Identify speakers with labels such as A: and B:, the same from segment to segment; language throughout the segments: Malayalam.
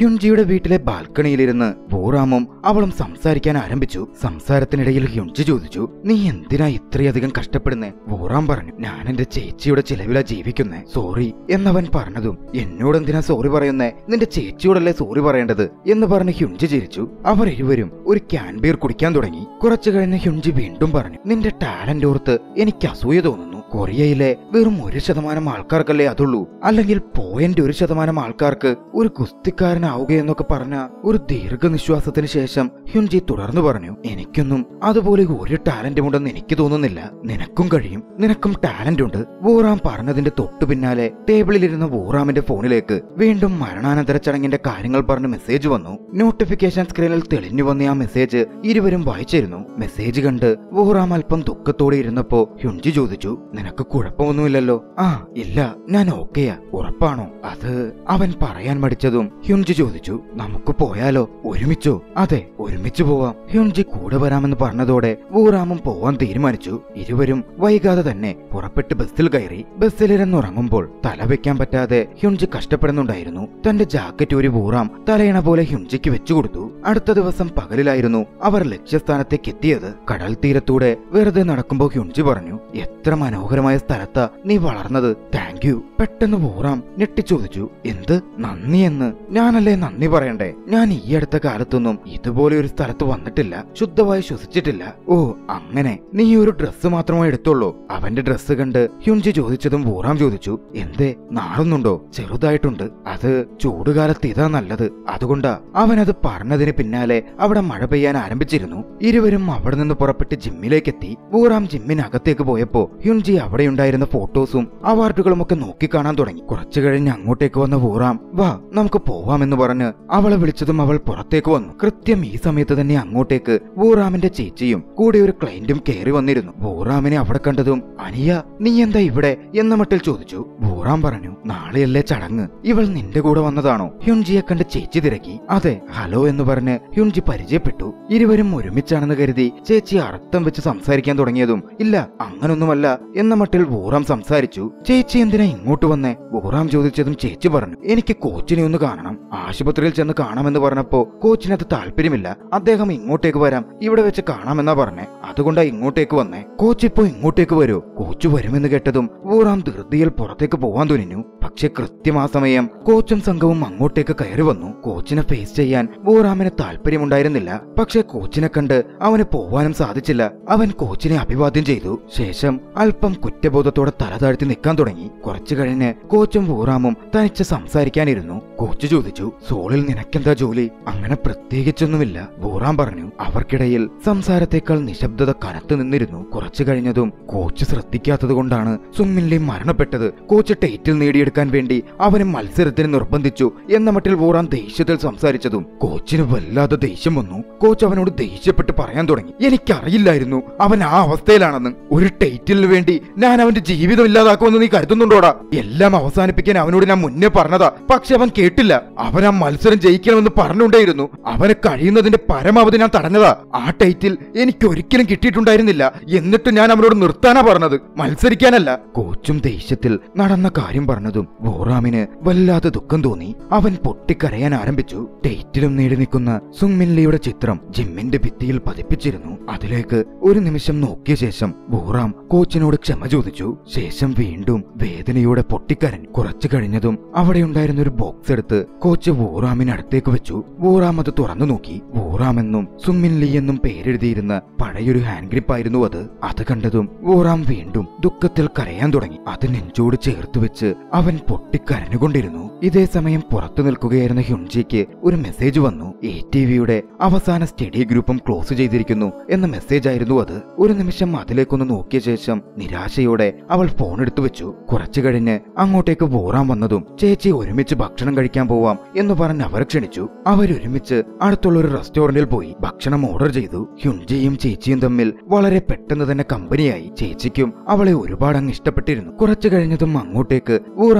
A: ഹ്യുൻജിയുടെ വീട്ടിലെ ബാൽക്കണിയിലിരുന്ന് വോറാമും അവളും സംസാരിക്കാൻ ആരംഭിച്ചു സംസാരത്തിനിടയിൽ ഹ്യുൻജി ചോദിച്ചു നീ എന്തിനാ ഇത്രയധികം കഷ്ടപ്പെടുന്നേ വോറാം പറഞ്ഞു ഞാൻ എന്റെ ചേച്ചിയുടെ ചിലവിലാ ജീവിക്കുന്നേ സോറി എന്നവൻ പറഞ്ഞതും എന്നോട് എന്തിനാ സോറി പറയുന്നേ നിന്റെ ചേച്ചിയോടല്ലേ സോറി പറയേണ്ടത് എന്ന് പറഞ്ഞ് ഹ്യുൻജി ചിരിച്ചു അവർ ഇരുവരും ഒരു ക്യാൻ ബീർ കുടിക്കാൻ തുടങ്ങി കുറച്ചു കഴിഞ്ഞ് ഹ്യുൻജി വീണ്ടും പറഞ്ഞു നിന്റെ ടാലന്റ് ഓർത്ത് എനിക്ക് അസൂയ തോന്നുന്നു കൊറിയയിലെ വെറും ഒരു ശതമാനം ആൾക്കാർക്കല്ലേ അതുള്ളൂ അല്ലെങ്കിൽ പോയിന്റ് ഒരു ശതമാനം ആൾക്കാർക്ക് ഒരു കുസ്തിക്കാരനാവുകയെന്നൊക്കെ പറഞ്ഞ ഒരു ദീർഘനിശ്വാസത്തിന് ശേഷം ഹ്യുൻജി തുടർന്നു പറഞ്ഞു എനിക്കൊന്നും അതുപോലെ ഒരു ടാലന്റും ഉണ്ടെന്ന് എനിക്ക് തോന്നുന്നില്ല നിനക്കും കഴിയും നിനക്കും ടാലന്റ് ഉണ്ട് വോറാം പറഞ്ഞതിന്റെ തൊട്ടു പിന്നാലെ ടേബിളിലിരുന്ന വോറാമിന്റെ ഫോണിലേക്ക് വീണ്ടും മരണാനന്തര ചടങ്ങിന്റെ കാര്യങ്ങൾ പറഞ്ഞ് മെസ്സേജ് വന്നു നോട്ടിഫിക്കേഷൻ സ്ക്രീനിൽ തെളിഞ്ഞു വന്ന ആ മെസ്സേജ് ഇരുവരും വായിച്ചിരുന്നു മെസ്സേജ് കണ്ട് വോറാം അല്പം ദുഃഖത്തോടെ ഇരുന്നപ്പോ ഹ്യുൻജി ചോദിച്ചു നിനക്ക് കുഴപ്പമൊന്നുമില്ലല്ലോ ആ ഇല്ല ഞാൻ ഓക്കെയാ ഉറപ്പാണോ അത് അവൻ പറയാൻ മടിച്ചതും ഹ്യുൻജി ചോദിച്ചു നമുക്ക് പോയാലോ ഒരുമിച്ചോ അതെ ഒരുമിച്ച് പോവാം ഹ്യുൻജി കൂടെ വരാമെന്ന് പറഞ്ഞതോടെ വൂറാമും പോവാൻ തീരുമാനിച്ചു ഇരുവരും വൈകാതെ തന്നെ പുറപ്പെട്ട് ബസ്സിൽ കയറി ബസ്സിലിരുന്നുറങ്ങുമ്പോൾ തല വെക്കാൻ പറ്റാതെ ഹ്യുൻജി കഷ്ടപ്പെടുന്നുണ്ടായിരുന്നു തന്റെ ജാക്കറ്റ് ഒരു വൂറാം തലയണ പോലെ ഹ്യുൻജിക്ക് വെച്ചുകൊടുത്തു അടുത്ത ദിവസം പകലിലായിരുന്നു അവർ ലക്ഷ്യസ്ഥാനത്തേക്ക് എത്തിയത് കടൽ തീരത്തൂടെ വെറുതെ നടക്കുമ്പോൾ ഹ്യുൻജി പറഞ്ഞു എത്ര മനോഹരമായ സ്ഥലത്താ നീ വളർന്നത് താങ്ക് യു പെട്ടെന്ന് വൂറാം ഞെട്ടിച്ചോദിച്ചു എന്ത് നന്ദി എന്ന് ഞാനല്ലേ നന്ദി പറയണ്ടേ ഞാൻ ഈ അടുത്ത കാലത്തൊന്നും ഇതുപോലെ ഒരു സ്ഥലത്ത് വന്നിട്ടില്ല ശുദ്ധമായി ശ്വസിച്ചിട്ടില്ല ഓ അങ്ങനെ നീ ഒരു ഡ്രസ്സ് മാത്രമേ എടുത്തുള്ളൂ അവന്റെ ഡ്രസ്സ് കണ്ട് ഹ്യുൻജി ചോദിച്ചതും വൂറാം ചോദിച്ചു എന്തേ നാളുന്നുണ്ടോ ചെറുതായിട്ടുണ്ട് അത് ചൂടുകാലത്ത് ഇതാ നല്ലത് അതുകൊണ്ടാ അവനത് പറഞ്ഞതിന് പിന്നാലെ അവിടെ മഴ പെയ്യാൻ ആരംഭിച്ചിരുന്നു ഇരുവരും അവിടെ നിന്ന് പുറപ്പെട്ട് ജിമ്മിലേക്കെത്തി വൂറാം ജിമ്മിനകത്തേക്ക് പോയപ്പോ ഹ്യുൻജി അവിടെയുണ്ടായിരുന്ന ഫോട്ടോസും അവാർഡുകളും ഒക്കെ നോക്കിക്കാണാൻ തുടങ്ങി കുറച്ചു കഴിഞ്ഞ് അങ്ങോട്ടേക്ക് വന്ന വൂറാം വാ നമുക്ക് പോവാമെന്ന് പറഞ്ഞ് അവളെ വിളിച്ചതും അവൾ പുറത്തേക്ക് വന്നു കൃത്യം ഈ സമയത്ത് തന്നെ അങ്ങോട്ടേക്ക് വൂറാമിന്റെ ചേച്ചിയും കൂടെ ഒരു ക്ലയന്റും കയറി വന്നിരുന്നു വൂറാമിനെ അവിടെ കണ്ടതും അനിയ നീ എന്താ ഇവിടെ എന്ന മട്ടിൽ ചോദിച്ചു വൂറാം പറഞ്ഞു നാളെയല്ലേ ചടങ്ങ് ഇവൾ നിന്റെ കൂടെ വന്നതാണോ ഹ്യുൻജിയെ കണ്ട് ചേച്ചി തിരക്കി അതെ ഹലോ എന്ന് പറഞ്ഞ് ഹ്യുൻജി പരിചയപ്പെട്ടു ഇരുവരും ഒരുമിച്ചാണെന്ന് കരുതി ചേച്ചി അർത്ഥം വെച്ച് സംസാരിക്കാൻ തുടങ്ങിയതും ഇല്ല അങ്ങനൊന്നുമല്ല എന്ന മട്ടിൽ വൂറാം സംസാരിച്ചു ചേച്ചി എന്തിനാ ഇങ്ങോട്ട് വന്നേ വൂറാം ചോദിച്ചതും ചേച്ചി പറഞ്ഞു എനിക്ക് കോച്ചിനെ ഒന്ന് കാണണം ആശുപത്രിയിൽ ചെന്ന് കാണാമെന്ന് പറഞ്ഞപ്പോ കോച്ചിനത് താല്പര്യമില്ല അദ്ദേഹം ഇങ്ങോട്ടേക്ക് വരാം ഇവിടെ വെച്ച് കാണാമെന്നാ പറഞ്ഞേ അതുകൊണ്ടാ ഇങ്ങോട്ടേക്ക് വന്നേ കോച്ച് ഇപ്പോ ഇങ്ങോട്ടേക്ക് വരൂ കോച്ച് വരുമെന്ന് കേട്ടതും വൂറാം ധൃതിയിൽ പുറത്തേക്ക് പോവാൻ തുനിഞ്ഞു പക്ഷെ കൃത്യം ആ സമയം കോച്ചും സംഘവും അങ്ങോട്ടേക്ക് കയറി വന്നു കോച്ചിനെ ഫേസ് ചെയ്യാൻ വൂറാമിന് താല്പര്യമുണ്ടായിരുന്നില്ല പക്ഷെ കോച്ചിനെ കണ്ട് അവന് പോവാനും സാധിച്ചില്ല അവൻ കോച്ചിനെ അഭിവാദ്യം ചെയ്തു ശേഷം അല്പം കുറ്റബോധത്തോടെ തല താഴ്ത്തി നിൽക്കാൻ തുടങ്ങി കുറച്ചു കഴിഞ്ഞ് കോച്ചും വൂറാമും തനിച്ച് സംസാരിക്കാനിരുന്നു കോച്ച് ചോദിച്ചു സോളിൽ നിനക്കെന്താ ജോലി അങ്ങനെ പ്രത്യേകിച്ചൊന്നുമില്ല വൂറാം പറഞ്ഞു അവർക്കിടയിൽ സംസാരത്തേക്കാൾ നിശബ്ദത കനത്തു നിന്നിരുന്നു കുറച്ചു കഴിഞ്ഞതും കോച്ച് ശ്രദ്ധിക്കാത്തത് കൊണ്ടാണ് സുമിൻലി മരണപ്പെട്ടത് കോച്ച് ടൈറ്റിൽ നേടിയെടുക്കാൻ വേണ്ടി അവനെ മത്സരത്തിന് നിർബന്ധിച്ചു എന്ന മട്ടിൽ വൂറാം ദേഷ്യത്തിൽ സംസാരിച്ചതും കോച്ചിന് വല്ലാതെ ദേഷ്യം വന്നു കോച്ച് അവനോട് ദേഷ്യപ്പെട്ട് പറയാൻ തുടങ്ങി എനിക്കറിയില്ലായിരുന്നു അവൻ ആ അവസ്ഥയിലാണെന്ന് ഒരു ടൈറ്റിലിന് വേണ്ടി ഞാൻ അവന്റെ ജീവിതം ഇല്ലാതാക്കുമെന്ന് നീ കരുതുന്നുണ്ടോടാ എല്ലാം അവസാനിപ്പിക്കാൻ അവനോട് ഞാൻ മുന്നേ പറഞ്ഞതാ പക്ഷെ അവൻ കേട്ടില്ല അവൻ ആ മത്സരം ജയിക്കണമെന്ന് പറഞ്ഞുകൊണ്ടേയിരുന്നു അവന് കഴിയുന്നതിന്റെ പരമാവധി ഞാൻ തടഞ്ഞതാ ആ ടൈറ്റിൽ എനിക്ക് ഒരിക്കലും കിട്ടിയിട്ടുണ്ടായിരുന്നില്ല എന്നിട്ട് ഞാൻ അവനോട് നിർത്താനാ പറഞ്ഞത് മത്സരിക്കാനല്ല കോച്ചും ദേഷ്യത്തിൽ നടന്ന കാര്യം പറഞ്ഞതും വോറാമിന് വല്ലാതെ ദുഃഖം തോന്നി അവൻ പൊട്ടിക്കരയാൻ ആരംഭിച്ചു ടൈറ്റിലും നേടി നിൽക്കുന്ന സുങ്മിൻലിയുടെ ചിത്രം ജിമ്മിന്റെ ഭിത്തിയിൽ പതിപ്പിച്ചിരുന്നു അതിലേക്ക് ഒരു നിമിഷം നോക്കിയ ശേഷം വോറാം കോച്ചിനോട് ക്ഷമ ചോദിച്ചു ശേഷം വീണ്ടും വേദനയോടെ പൊട്ടിക്കരഞ്ഞു കുറച്ചു കഴിഞ്ഞതും അവിടെയുണ്ടായിരുന്ന ഒരു ബോക്സ് എടുത്ത് കോച്ച് വോറാമിന് അടുത്തേക്ക് വെച്ചു വോറാം അത് തുറന്നു നോക്കി വോറാം എന്നും സുമിൻ ലീ എന്നും പേരെഴുതിയിരുന്ന പഴയൊരു ഹാൻഡ് ഗ്രിപ്പ് ആയിരുന്നു അത് അത് കണ്ടതും വോറാം വീണ്ടും ദുഃഖത്തിൽ കരയാൻ തുടങ്ങി അത് നെഞ്ചോട് ചേർത്ത് വെച്ച് അവൻ പൊട്ടിക്കരഞ്ഞുകൊണ്ടിരുന്നു ഇതേ സമയം പുറത്തു നിൽക്കുകയായിരുന്ന ഹ്യുൻജിക്ക് ഒരു മെസ്സേജ് വന്നു എ ടി വിയുടെ അവസാന സ്റ്റഡി ഗ്രൂപ്പും ക്ലോസ് ചെയ്തിരിക്കുന്നു എന്ന മെസ്സേജ് ആയിരുന്നു അത് ഒരു നിമിഷം അതിലേക്കൊന്ന് നോക്കിയ ശേഷം നിരാശയോടെ അവൾ ഫോൺ എടുത്തു വെച്ചു കുറച്ചു കഴിഞ്ഞ് അങ്ങോട്ടേക്ക് വോറാൻ വന്നതും ചേച്ചി ഒരുമിച്ച് ഭക്ഷണം കഴിക്കാൻ പോവാം എന്ന് പറഞ്ഞ് അവർ ക്ഷണിച്ചു അവരൊരുമിച്ച് അടുത്തുള്ള ഒരു റെസ്റ്റോറന്റിൽ പോയി ഭക്ഷണം ഓർഡർ ചെയ്തു ഹ്യുൻജിയും ചേച്ചിയും തമ്മിൽ വളരെ പെട്ടെന്ന് തന്നെ കമ്പനിയായി ചേച്ചിക്കും അവളെ ഒരുപാട് അങ്ങ് ഇഷ്ടപ്പെട്ടിരുന്നു കുറച്ചു കഴിഞ്ഞതും അങ്ങോട്ടേക്ക് വൂറാം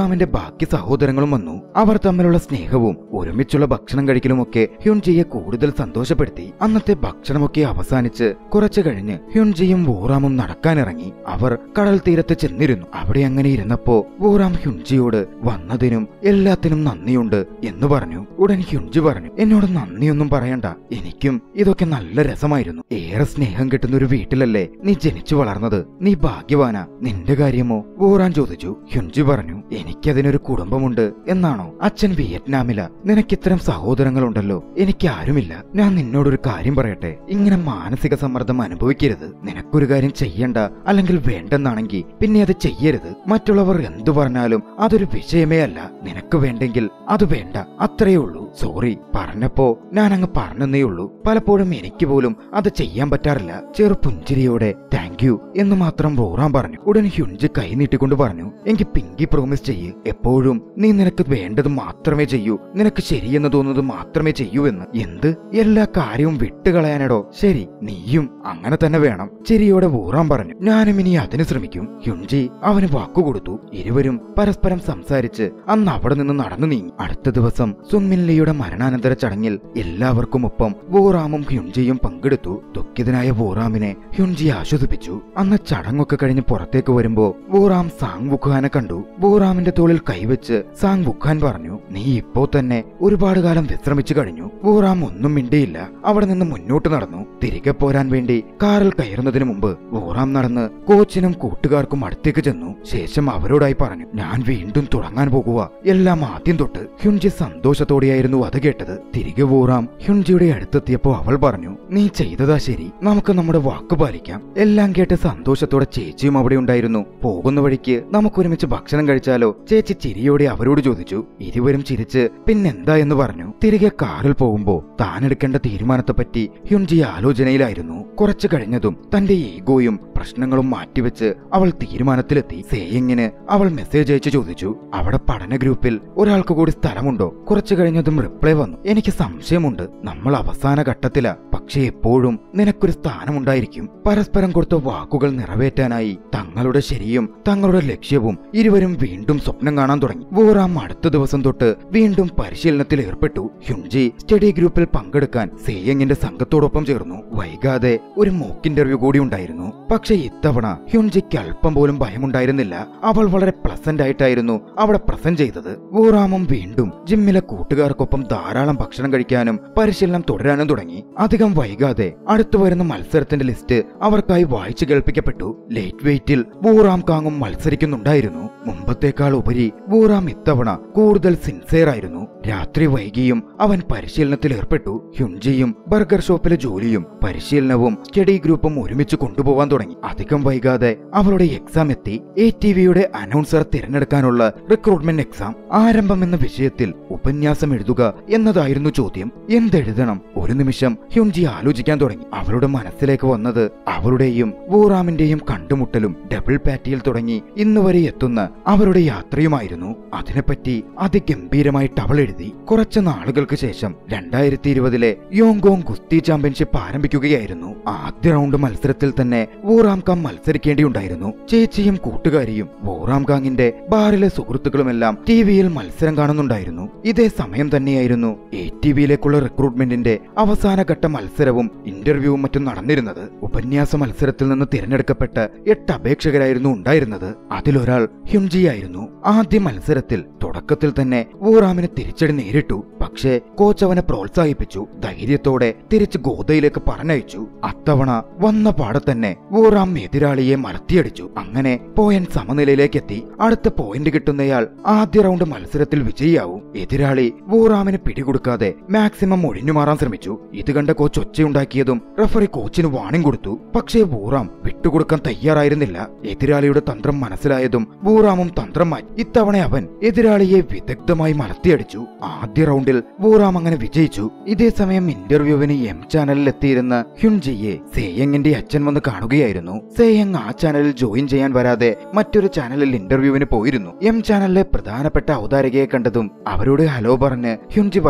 A: വോറാമിന്റെ ബാക്കി സഹോദരങ്ങളും വന്നു അവർ തമ്മിലുള്ള സ്നേഹവും ഒരുമിച്ചുള്ള ഭക്ഷണം കഴിക്കലുമൊക്കെ ഹ്യുൻജിയെ കൂടുതൽ സന്തോഷപ്പെടുത്തി അന്നത്തെ ഭക്ഷണമൊക്കെ അവസാനിച്ച് കുറച്ചു കഴിഞ്ഞ് ഹ്യുൻജിയും വോറാമും നടക്കാനിറങ്ങി അവർ കടൽ തീരത്ത് ചെന്നിരുന്നു അവിടെ അങ്ങനെ ഇരുന്നപ്പോ വോറാം ഹ്യുൻജിയോട് വന്നതിനും എല്ലാത്തിനും നന്ദിയുണ്ട് എന്ന് പറഞ്ഞു ഉടൻ ഹ്യുൻജി പറഞ്ഞു എന്നോട് നന്ദിയൊന്നും പറയണ്ട എനിക്കും ഇതൊക്കെ നല്ല രസമായിരുന്നു ഏറെ സ്നേഹം കിട്ടുന്ന ഒരു വീട്ടിലല്ലേ നീ ജനിച്ചു വളർന്നത് നീ ഭാഗ്യവാനാ നിന്റെ കാര്യമോ വോറാൻ ചോദിച്ചു ഹ്യുൻജി പറഞ്ഞു എനിക്കതിനൊരു കുടുംബമുണ്ട് എന്നാണോ അച്ഛൻ വിയറ്റ്നാമില നിനക്കിത്തരം സഹോദരങ്ങളുണ്ടല്ലോ എനിക്ക് ആരുമില്ല ഞാൻ നിന്നോടൊരു കാര്യം പറയട്ടെ ഇങ്ങനെ മാനസിക സമ്മർദ്ദം അനുഭവിക്കരുത് നിനക്കൊരു കാര്യം ചെയ്യണ്ട അല്ലെങ്കിൽ വേണ്ടെന്നാണെങ്കിൽ പിന്നെ അത് ചെയ്യരുത് മറ്റുള്ളവർ എന്തു പറഞ്ഞാലും അതൊരു വിഷയമേ അല്ല നിനക്ക് വേണ്ടെങ്കിൽ അത് വേണ്ട അത്രയേ ഉള്ളൂ സോറി പറഞ്ഞപ്പോ ഞാൻ അങ്ങ് പറഞ്ഞെന്നേ ഉള്ളൂ പലപ്പോഴും എനിക്ക് പോലും അത് ചെയ്യാൻ പറ്റാറില്ല ചെറു പുഞ്ചിരിയോടെ താങ്ക് യു എന്ന് മാത്രം വോറാൻ പറഞ്ഞു ഉടൻ ഹ്യുൻജി കൈ നീട്ടിക്കൊണ്ട് പറഞ്ഞു എങ്കിൽ പിങ്കി പ്രോമിസ് ചെയ്യ് എപ്പോഴും നീ നിനക്ക് വേണ്ടത് മാത്രമേ ചെയ്യൂ നിനക്ക് ശരിയെന്ന് തോന്നുന്നത് മാത്രമേ ചെയ്യൂ എന്ന് എന്ത് എല്ലാ കാര്യവും വിട്ടുകളയാനടോ ശരി നീയും അങ്ങനെ തന്നെ വേണം ചിരിയോടെ വോറാൻ പറഞ്ഞു ഞാനും ഇനി അതിന് ശ്രമിക്കും ഹ്യുൻജി അവന് വാക്കുകൊടുത്തു ഇരുവരും പരസ്പരം സംസാരിച്ച് അന്ന് അവിടെ നിന്ന് നടന്നു നീങ്ങി അടുത്ത ദിവസം സുൻമിൻലിയുടെ മരണാനന്തര ചടങ്ങിൽ എല്ലാവർക്കും ഒപ്പം വോറാമും ഹ്യുൻജിയും പങ്കെടുത്തു ദുഃഖിതനായ വോറാമിനെ ഹ്യുൻജി ആശ്വസിപ്പിച്ചു അന്ന് ചടങ്ങൊക്കെ കഴിഞ്ഞ് പുറത്തേക്ക് വരുമ്പോ വോറാം സാങ് വുഖാനെ കണ്ടു വോറാമിന്റെ തോളിൽ കൈവച്ച് സാങ് വുഖാൻ പറഞ്ഞു നീ ഇപ്പോ തന്നെ ഒരുപാട് കാലം വിശ്രമിച്ചു കഴിഞ്ഞു വോറാം ഒന്നും മിണ്ടിയില്ല അവിടെ നിന്ന് മുന്നോട്ട് നടന്നു തിരികെ പോരാൻ വേണ്ടി കാറിൽ കയറുന്നതിന് മുമ്പ് വോറാം നടന്ന് കോച്ചിനും കൂട്ടുകാർക്കും അടുത്തേക്ക് ചെന്നു ശേഷം അവരോടായി പറഞ്ഞു ഞാൻ വീണ്ടും തുടങ്ങാൻ പോകുക എല്ലാം ആദ്യം തൊട്ട് ഹ്യുൻജി സന്തോഷത്തോടെയായിരുന്നു അത് കേട്ടത് തിരികെ വോറാം ഹ്യുൻജിയുടെ അടുത്തെത്തിയപ്പോ അവൾ പറഞ്ഞു നീ ചെയ്തതാ ശരി നമുക്ക് നമ്മുടെ വാക്ക് പാലിക്കാം എല്ലാം കേട്ട് സന്തോഷത്തോടെ ചേച്ചിയും അവിടെ ഉണ്ടായിരുന്നു പോകുന്ന വഴിക്ക് നമുക്ക് ഒരുമിച്ച് ഭക്ഷണം കഴിച്ചാലോ ചേച്ചി ചിരിയോടെ അവരോട് ചോദിച്ചു ഇരുവരും ചിരിച്ച് പിന്നെന്താ എന്ന് പറഞ്ഞു തിരികെ കാറിൽ പോകുമ്പോ താൻ എടുക്കേണ്ട തീരുമാനത്തെപ്പറ്റി ഹ്യുൻജി ആലോചനയിലായിരുന്നു കുറച്ചു കഴിഞ്ഞതും തന്റെ ഈഗോയും പ്രശ്നങ്ങളും മാറ്റിവെച്ച് അവൾ തീരുമാനത്തിലെത്തി സേയിങ്ങിന് അവൾ മെസ്സേജ് അയച്ചു ചോദിച്ചു അവിടെ പഠന ഗ്രൂപ്പിൽ ഒരാൾക്ക് കൂടി സ്ഥലമുണ്ടോ കുറച്ചു കഴിഞ്ഞതും റിപ്ലൈ വന്നു എനിക്ക് സംശയമുണ്ട് നമ്മൾ അവസാന ഘട്ടത്തിലാ പക്ഷേ എപ്പോഴും നിനക്കൊരു സ്ഥാനമുണ്ടായിരിക്കും പരസ്പരം കൊടുത്ത വാക്കുകൾ നിറവേറ്റാനായി തങ്ങളുടെ ശരിയും തങ്ങളുടെ ലക്ഷ്യവും ഇരുവരും വീണ്ടും സ്വപ്നം കാണാൻ തുടങ്ങി വോറാം അടുത്ത ദിവസം തൊട്ട് വീണ്ടും പരിശീലനത്തിൽ ഏർപ്പെട്ടു ഹ്യുൻജി സ്റ്റഡി ഗ്രൂപ്പിൽ പങ്കെടുക്കാൻ സേയങ്ങിന്റെ സംഘത്തോടൊപ്പം ചേർന്നു വൈകാതെ ഒരു മോക്ക് ഇന്റർവ്യൂ കൂടി ഉണ്ടായിരുന്നു പക്ഷെ ഇത്തവണ ഹ്യുൻജിക്ക് അല്പം പോലും ഭയമുണ്ടായിരുന്നില്ല അവൾ വളരെ പ്ലസന്റ് ആയിട്ടായിരുന്നു അവിടെ പ്രസന്റ് ചെയ്തത് വോറാമും വീണ്ടും ജിമ്മിലെ കൂട്ടുകാർക്കൊപ്പം ധാരാളം ഭക്ഷണം കഴിക്കാനും പരിശീലനം തുടരാനും തുടങ്ങി അധികം വൈകാതെ അടുത്തു വരുന്ന മത്സരത്തിന്റെ ലിസ്റ്റ് അവർക്കായി വായിച്ചു കേൾപ്പിക്കപ്പെട്ടു ലേറ്റ് വെയിറ്റിൽ വോറാം കാങ്ങും മത്സരിക്കുന്നുണ്ടായിരുന്നു മുമ്പത്തേക്കാൾ ഉപരി വോറാം ഇത്തവണ കൂടുതൽ സിൻസിയർ ആയിരുന്നു രാത്രി വൈകിയും അവൻ പരിശീലനത്തിൽ ഏർപ്പെട്ടു ഹ്യുൻജിയും ബർഗർ ഷോപ്പിലെ ജോലിയും പരിശീലനവും സ്റ്റഡി ഗ്രൂപ്പും ഒരുമിച്ച് കൊണ്ടുപോവാൻ തുടങ്ങി അധികം വൈകാതെ അവളുടെ എക്സാം എത്തി എ ടി വിയുടെ അനൗൺസർ തിരഞ്ഞെടുക്കാനുള്ള റിക്രൂട്ട്മെന്റ് എക്സാം ആരംഭം എന്ന വിഷയത്തിൽ ഉപന്യാസം എഴുതുക എന്നതായിരുന്നു ചോദ്യം എന്തെഴുതണം ഒരു നിമിഷം ഹ്യുൻജി ആലോചിക്കാൻ തുടങ്ങി അവളുടെ മനസ്സിലേക്ക് വന്നത് അവളുടെയും വോറാമിന്റെയും കണ്ടുമുട്ടലും ഡബിൾ പാറ്റിയിൽ തുടങ്ങി ഇന്ന് വരെ എത്തുന്ന അവരുടെ യാത്രയുമായിരുന്നു അതിനെപ്പറ്റി അതിഗംഭീരമായിട്ട് അവൾ എഴുതി കുറച്ച് നാളുകൾക്ക് ശേഷം രണ്ടായിരത്തി ഇരുപതിലെ യോങ്കോങ് ഗുസ്തി ചാമ്പ്യൻഷിപ്പ് ആരംഭിക്കുകയായിരുന്നു ആദ്യ റൗണ്ട് മത്സരത്തിൽ തന്നെ വോറാം കാങ് മത്സരിക്കേണ്ടിയുണ്ടായിരുന്നു ചേച്ചിയും കൂട്ടുകാരിയും വോറാം കാങ്ങിന്റെ ബാറിലെ സുഹൃത്തുക്കളുമെല്ലാം ടി വിയിൽ മത്സരം കാണുന്നുണ്ടായിരുന്നു ഇതേ സമയം തന്നെയായിരുന്നു എ ടി വിയിലേക്കുള്ള റിക്രൂട്ട്മെന്റിന്റെ അവസാനഘട്ട മത്സരവും ഇന്റർവ്യൂവും മറ്റും നടന്നിരുന്നത് ഉപന്യാസ മത്സരത്തിൽ നിന്ന് തിരഞ്ഞെടുക്കപ്പെട്ട എട്ട് അപേക്ഷകരായിരുന്നു ഉണ്ടായിരുന്നത് അതിലൊരാൾ ഹ്യുൻജിയായിരുന്നു ആദ്യ മത്സരത്തിൽ തുടക്കത്തിൽ തന്നെ വോറാമിന് തിരിച്ചടി നേരിട്ടു പക്ഷേ കോച്ച് അവനെ പ്രോത്സാഹിപ്പിച്ചു ധൈര്യത്തോടെ തിരിച്ച് ഗോതയിലേക്ക് പറഞ്ഞയച്ചു അത്തവണ വന്ന പാടെ തന്നെ വോറാം എതിരാളിയെ മലത്തിയടിച്ചു അങ്ങനെ പോയൻ സമനിലയിലേക്ക് എത്തി അടുത്ത പോയിന്റ് കിട്ടുന്നയാൾ ആദ്യ റൗണ്ട് മത്സരത്തിൽ വിജയിയാവും എതിരാളി വോറാമിന് പിടികൊടുക്കാതെ മാക്സിമം ഒഴിഞ്ഞുമാറാൻ ശ്രമിച്ചു ഇത് കണ്ട കോച്ച് ഒച്ചയുണ്ടാക്കിയതും റഫറി കോച്ചിന് വാണിംഗ് കൊടുത്തു പക്ഷേ വോറാം വിട്ടുകൊടുക്കാൻ തയ്യാറായിരുന്നില്ല എതിരാളിയുടെ തന്ത്രം മനസ്സിലായതും വോറാമും തന്ത്രം മാറ്റി ഇത്തവണ അവൻ എതിരാളിയെ വിദഗ്ധമായി മലത്തിയടിച്ചു ആദ്യ റൗണ്ടിൽ വോറാം അങ്ങനെ വിജയിച്ചു ഇതേ സമയം ഇന്റർവ്യൂവിന് എം ചാനലിൽ എത്തിയിരുന്ന ഹ്യുൻജിയെ സേയങ്ങിന്റെ അച്ഛൻ വന്ന് കാണുകയായിരുന്നു സേയങ് ആ ചാനലിൽ ജോയിൻ ചെയ്യാൻ വരാതെ മറ്റൊരു ചാനലിൽ ഇന്റർവ്യൂവിന് പോയിരുന്നു എം ചാനലിലെ പ്രധാനപ്പെട്ട അവതാരകയെ കണ്ടതും അവരോട് ഹലോ പറഞ്ഞ് ഹ്യുൻജി പറഞ്ഞു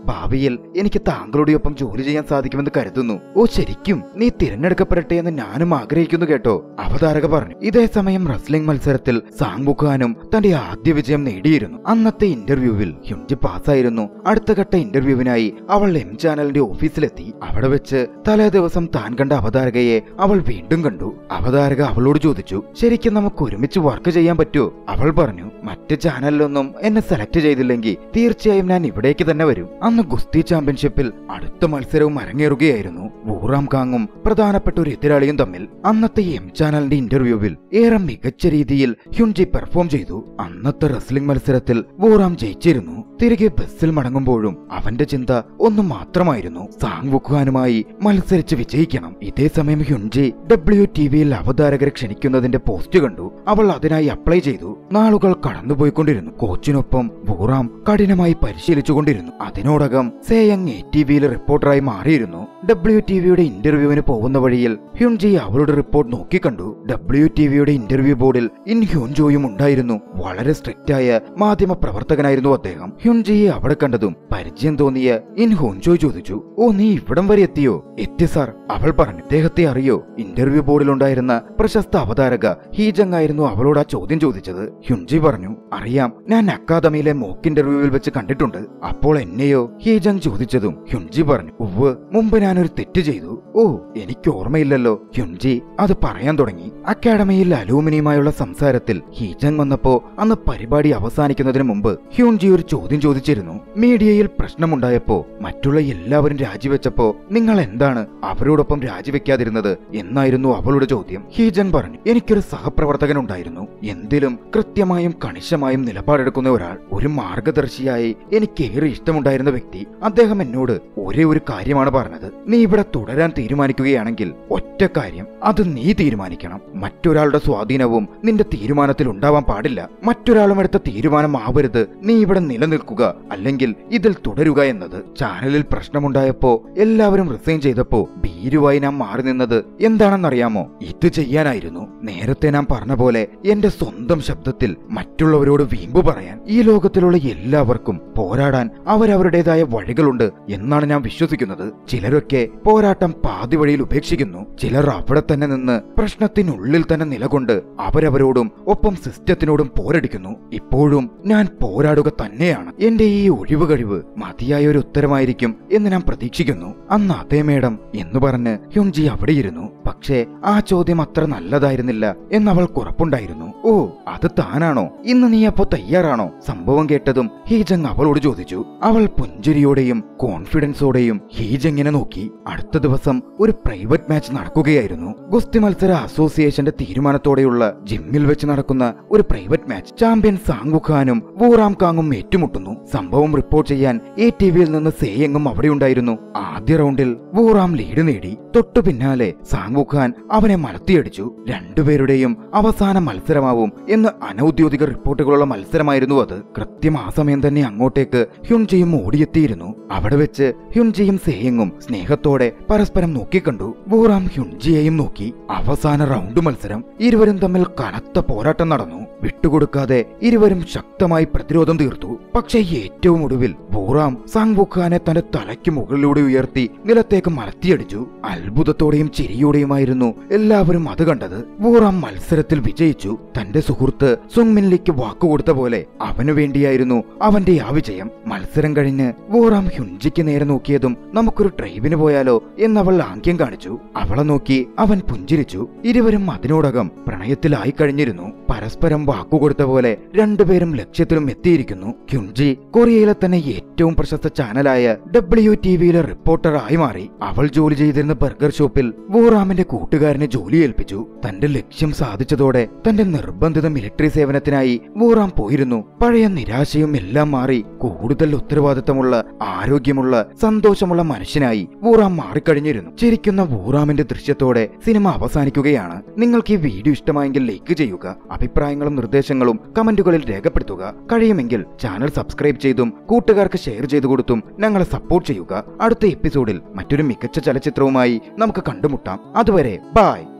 A: ഭാവിയിൽ എനിക്ക് താങ്കളുടെ ഒപ്പം ജോലി ചെയ്യാൻ സാധിക്കുമെന്ന് കരുതുന്നു ഓ ശരിക്കും നീ തിരഞ്ഞെടുക്കപ്പെടട്ടെ എന്ന് ഞാനും ആഗ്രഹിക്കുന്നു കേട്ടോ അവതാരക പറഞ്ഞു ഇതേ സമയം റസ്ലിംഗ് മത്സരത്തിൽ സാങ്ബുഖാനും തന്റെ ആദ്യ വിജയം നേടിയിരുന്നു അന്നത്തെ ഇന്റർവ്യൂവിൽ ഹ്യുൻജി പാസ്സായിരുന്നു അടുത്ത ഘട്ട ഇന്റർവ്യൂവിനായി അവൾ എം ചാനലിന്റെ ഓഫീസിലെത്തി അവിടെ വെച്ച് തലേ ദിവസം താൻ കണ്ട അവതാരകയെ അവൾ വീണ്ടും കണ്ടു അവതാരക അവളോട് ചോദിച്ചു ശരിക്കും നമുക്ക് ഒരുമിച്ച് വർക്ക് ചെയ്യാൻ പറ്റുമോ അവൾ പറഞ്ഞു മറ്റ് ചാനലിലൊന്നും എന്നെ സെലക്ട് ചെയ്തില്ലെങ്കിൽ തീർച്ചയായും ഞാൻ ഇവിടേക്ക് തന്നെ വരും അന്ന് ഗുസ്തി ചാമ്പ്യൻഷിപ്പിൽ അടുത്ത മത്സരവും അരങ്ങേറുകയായിരുന്നു വൂറാം കാങ്ങും പ്രധാനപ്പെട്ട ഒരു എതിരാളിയും തമ്മിൽ അന്നത്തെ എം ചാനലിന്റെ ഇന്റർവ്യൂവിൽ ഏറെ മികച്ച രീതിയിൽ ഹ്യുൻജി പെർഫോം ചെയ്തു അന്നത്തെ റെസ്ലിംഗ് മത്സരത്തിൽ വൂറാം ജയിച്ചിരുന്നു തിരികെ ബസ്സിൽ മടങ്ങുമ്പോഴും അവന്റെ ചിന്ത ഒന്നു മാത്രമായിരുന്നു സാങ് വുഖാനുമായി മത്സരിച്ച് വിജയിക്കണം ഇതേ സമയം ഹ്യുൻജി ഡബ്ല്യു ടി വിയിൽ അവതാരകരെ ക്ഷണിക്കുന്നതിന്റെ പോസ്റ്റ് കണ്ടു അവൾ അതിനായി അപ്ലൈ ചെയ്തു നാളുകൾ കടന്നുപോയിക്കൊണ്ടിരുന്നു കോച്ചിനൊപ്പം വൂറാം കഠിനമായി പരിശീലിച്ചുകൊണ്ടിരുന്നു അതിനോടകം സേയങ് എ ടി വിയിലെ റിപ്പോർട്ടറായി മാറിയിരുന്നു ഡബ്ല്യു ടി വിയുടെ ഇന്റർവ്യൂവിന് പോകുന്ന വഴിയിൽ ഹ്യുൻജി അവളുടെ റിപ്പോർട്ട് നോക്കിക്കണ്ടു ഡബ്ല്യു ടി വിയുടെ ഇന്റർവ്യൂ ബോർഡിൽ ഇൻ ഹ്യുൻജോയും ഉണ്ടായിരുന്നു വളരെ സ്ട്രിക്റ്റ് ആയ മാധ്യമ പ്രവർത്തകനായിരുന്നു അദ്ദേഹം ഹ്യുൻജിയെ അവിടെ കണ്ടതും പരിചയം തോന്നിയ ഇൻ ഹുൻജോയ് ചോദിച്ചു ഓ നീ ഇവിടം വരെ എത്തിയോ എത്തി സാർ അവൾ പറഞ്ഞു അദ്ദേഹത്തെ അറിയോ ഇന്റർവ്യൂ ബോർഡിലുണ്ടായിരുന്ന പ്രശസ്ത അവതാരക ഹീജങ് ആയിരുന്നു അവളോട് ആ ചോദ്യം ചോദിച്ചത് ഹ്യുൻജി പറഞ്ഞു അറിയാം ഞാൻ അക്കാദമിയിലെ മോക്ക് ഇന്റർവ്യൂവിൽ വെച്ച് കണ്ടിട്ടുണ്ട് അപ്പോൾ എന്നെയോ ഹീജങ് ചോദിച്ചതും ഹ്യുൻജി പറഞ്ഞു ഉവ്വ് മുമ്പ് ഞാനൊരു തെറ്റ് ചെയ്തു ഓ എനിക്ക് ഓർമ്മയില്ലല്ലോ ഹ്യുൻജി അത് പറയാൻ തുടങ്ങി അക്കാഡമിയിൽ അലൂമിനിയുമായുള്ള സംസാരത്തിൽ ഹീജങ് വന്നപ്പോ അന്ന് പരിപാടി അവസാനിക്കുന്നതിന് മുമ്പ് ഹ്യുൻജി ഒരു ചോദ്യം ചോദിച്ചിരുന്നു മീഡിയയിൽ പ്രശ്നമുണ്ടായപ്പോ മറ്റുള്ള എല്ലാവരും രാജിവെച്ചപ്പോ നിങ്ങൾ എന്താണ് അവരോടൊപ്പം രാജിവെക്കാതിരുന്നത് എന്നായിരുന്നു അവളുടെ ചോദ്യം ഹീജൻ പറഞ്ഞു എനിക്കൊരു സഹപ്രവർത്തകൻ ഉണ്ടായിരുന്നു എന്തിലും കൃത്യമായും കണിശമായും നിലപാടെടുക്കുന്ന ഒരാൾ ഒരു മാർഗദർശിയായി എനിക്ക് ഏറെ ഇഷ്ടമുണ്ടായിരുന്ന വ്യക്തി അദ്ദേഹം എന്നോട് ഒരേ ഒരു കാര്യമാണ് പറഞ്ഞത് നീ ഇവിടെ തുടരാൻ തീരുമാനിക്കുകയാണെങ്കിൽ ഒറ്റ കാര്യം അത് നീ തീരുമാനിക്കണം മറ്റൊരാളുടെ സ്വാധീനവും നിന്റെ തീരുമാനത്തിൽ ഉണ്ടാവാൻ പാടില്ല മറ്റൊരാളും എടുത്ത തീരുമാനമാവരുത് നീ ഇവിടെ നിലനിൽക്കുക അല്ലെങ്കിൽ ഇതിൽ തുടരുക എന്നത് ചാനലിൽ പ്രശ്നമുണ്ടായപ്പോ എല്ലാവരും റിസൈൻ ചെയ്തപ്പോ ഭീരുവായി നാം മാറി നിന്നത് എന്താണെന്നറിയാമോ ഇത് ചെയ്യാനായിരുന്നു നേരത്തെ നാം പറഞ്ഞ പോലെ എന്റെ സ്വന്തം ശബ്ദത്തിൽ മറ്റുള്ളവരോട് വീമ്പ് പറയാൻ ഈ ലോകത്തിലുള്ള എല്ലാവർക്കും പോരാടാൻ അവരവരുടേതായ വഴികളുണ്ട് എന്നാണ് ഞാൻ വിശ്വസിക്കുന്നത് ചിലരൊക്കെ പോരാട്ടം പാതി വഴിയിൽ ഉപേക്ഷിക്കുന്നു ചിലർ അവിടെ തന്നെ നിന്ന് പ്രശ്നത്തിനുള്ളിൽ തന്നെ നിലകൊണ്ട് അവരവരോടും ഒപ്പം സിസ്റ്റത്തിനോടും പോരടിക്കുന്നു ഇപ്പോഴും ഞാൻ പോരാടുക തന്നെയാണ് എന്റെ ഈ ഒഴിവ് കഴിവ് മതിയായ ഒരു ഉത്തരമായിരിക്കും എന്ന് ഞാൻ പ്രതീക്ഷിക്കുന്നു അന്ന് അതേ മേഡം എന്ന് പറഞ്ഞ് ഹ്യുൻജി അവിടെയിരുന്നു പക്ഷേ ആ ചോദ്യം അത്ര നല്ലതായിരുന്നില്ല എന്ന് അവൾക്ക് ഉറപ്പുണ്ടായിരുന്നു ഓ അത് താനാണോ ഇന്ന് നീ അപ്പോ തയ്യാറാണോ സംഭവം കേട്ടതും ഹീജങ് അവളോട് ചോദിച്ചു അവൾ പുഞ്ചിരിയോടെയും കോൺഫിഡൻസോടെയും ഹീജങ്ങിനെ നോക്കി അടുത്ത ദിവസം ഒരു പ്രൈവറ്റ് മാച്ച് നടക്കുകയായിരുന്നു ഗുസ്തി മത്സര അസോസിയേഷന്റെ തീരുമാനത്തോടെയുള്ള ജിമ്മിൽ വെച്ച് നടക്കുന്ന ഒരു പ്രൈവറ്റ് മാച്ച് ചാമ്പ്യൻ സാങ്ങു ഖാനും വൂറാം കാങ്ങും ഏറ്റുമുട്ടുന്നു സംഭവം റിപ്പോർട്ട് ചെയ്യാൻ എ ടി വിയിൽ നിന്ന് സേയങ്ങും അവിടെയുണ്ടായിരുന്നു ആദ്യ റൗണ്ടിൽ വൂറാം ലീഡ് നേടി തൊട്ടു പിന്നാലെ സാങ്ങു ഖാൻ അവനെ മലത്തിയടിച്ചു രണ്ടുപേരുടെയും അവസാന മത്സരമാവും എന്ന് അനൌദ്യോഗിക റിപ്പോർട്ടുകളുള്ള മത്സരമായിരുന്നു അത് കൃത്യം ആ സമയം തന്നെ അങ്ങോട്ടേക്ക് ഹ്യുൻജിയും ഓടിയെത്തിയിരുന്നു അവിടെ വെച്ച് ഹ്യുൻജിയും സേയങ്ങും സ്നേഹത്തോടെ പരസ്പരം നോക്കിക്കണ്ടു വൂറാം ഹ്യുൻജിയെയും നോക്കി അവസാന റൗണ്ട് മത്സരം ഇരുവരും തമ്മിൽ കനത്ത പോരാട്ടം നടന്നു വിട്ടുകൊടുക്കാതെ ഇരുവരും ശക്തമായി പ്രതിരോധം തീർത്തു പക്ഷേ ഏറ്റവും ഒടുവിൽ വൂറാം സാങ്ബുഖാനെ തന്റെ തലയ്ക്ക് മുകളിലൂടെ ഉയർത്തി നിലത്തേക്ക് മലത്തിയടിച്ചു അത്ഭുതത്തോടെയും ചിരിയോടെയുമായിരുന്നു എല്ലാവരും അത് കണ്ടത് വൂറാം മത്സരത്തിൽ വിജയിച്ചു തന്റെ സുഹൃത്ത് സുങ്മിൻലിക്ക് വാക്കുകൊടുത്ത പോലെ അവനു വേണ്ടിയായിരുന്നു അവന്റെ ആ വിജയം മത്സരം കഴിഞ്ഞ് വൂറാം ഹ്യുൻജിക്ക് നേരെ നോക്കിയതും നമുക്കൊരു ട്രൈബിന് പോയാലോ എന്നവൾ ആംഗ്യം കാണിച്ചു അവളെ നോക്കി അവൻ പുഞ്ചിരിച്ചു ഇരുവരും അതിനോടകം പ്രണയത്തിലായി കഴിഞ്ഞിരുന്നു പരസ്പരം വാക്കുകൊടുത്ത പോലെ രണ്ടുപേരും ലക്ഷ്യത്തിലും എത്തിയിരിക്കുന്നു ഹ്യുൻജി കൊറിയയിലെ തന്നെ ഏറ്റവും പ്രശസ്ത ചാനലായ ഡബ്ല്യു ടി വിയിലെ റിപ്പോർട്ടറായി മാറി അവൾ ജോലി ചെയ്തിരുന്ന ബർഗർ ഷോപ്പിൽ വൂറാമിന്റെ കൂട്ടുകാരനെ ജോലി ഏൽപ്പിച്ചു തന്റെ ലക്ഷ്യം സാധിച്ചതോടെ തന്റെ നിർബന്ധിത മിലിറ്ററി സേവനത്തിനായി വൂറാം പോയിരുന്നു പഴയ നിരാശയും എല്ലാം മാറി കൂടുതൽ ഉത്തരവാദിത്തമുള്ള ആരോഗ്യമുള്ള സന്തോഷമുള്ള മനുഷ്യനായി വൂറാം മാറിക്കഴിഞ്ഞിരുന്നു ചിരിക്കുന്ന വൂറാമിന്റെ ദൃശ്യത്തോടെ സിനിമ അവസാനിക്കുകയാണ് നിങ്ങൾക്ക് ഈ വീഡിയോ ഇഷ്ടമായെങ്കിൽ ലൈക്ക് ചെയ്യുക അഭിപ്രായങ്ങളും നിർദ്ദേശങ്ങളും കമന്റുകളിൽ രേഖപ്പെടുത്തുക കഴിയുമെങ്കിൽ ചാനൽ സബ്സ്ക്രൈബ് ചെയ്തും കൂട്ടുകാർക്ക് ഷെയർ ചെയ്തു കൊടുത്തും ഞങ്ങളെ സപ്പോർട്ട് ചെയ്യുക അടുത്ത എപ്പിസോഡിൽ മറ്റൊരു മികച്ച ചലച്ചിത്രവുമായി നമുക്ക് കണ്ടുമുട്ടാം അതുവരെ ബായ്